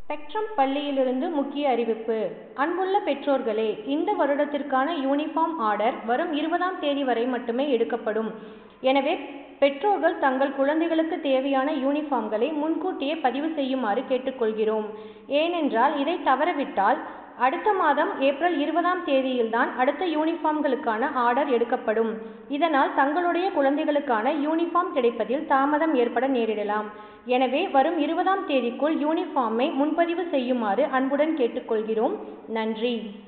spectrum பள்ளியிலிருந்து முக்கிய அறிவிப்பு அன்புள்ள பெற்றோர்களே இந்த வருடத்திற்கான யூனிஃபார்ம் ஆர்டர் வரும் இருபதாம் தேதி வரை மட்டுமே எடுக்கப்படும் எனவே பெற்றோர்கள் தங்கள் குழந்தைகளுக்கு தேவையான யூனிஃபார்ம்களை முன்கூட்டியே பதிவு செய்யுமாறு கேட்டுக்கொள்கிறோம் ஏனென்றால் இதை தவறவிட்டால் அடுத்த மாதம் ஏப்ரல் இருபதாம் தேதியில்தான் அடுத்த யூனிஃபார்ம்களுக்கான ஆர்டர் எடுக்கப்படும் இதனால் தங்களுடைய குழந்தைகளுக்கான யூனிஃபார்ம் கிடைப்பதில் தாமதம் ஏற்பட நேரிடலாம் எனவே வரும் இருபதாம் தேதிக்குள் யூனிஃபார்மை முன்பதிவு செய்யுமாறு அன்புடன் கேட்டுக்கொள்கிறோம் நன்றி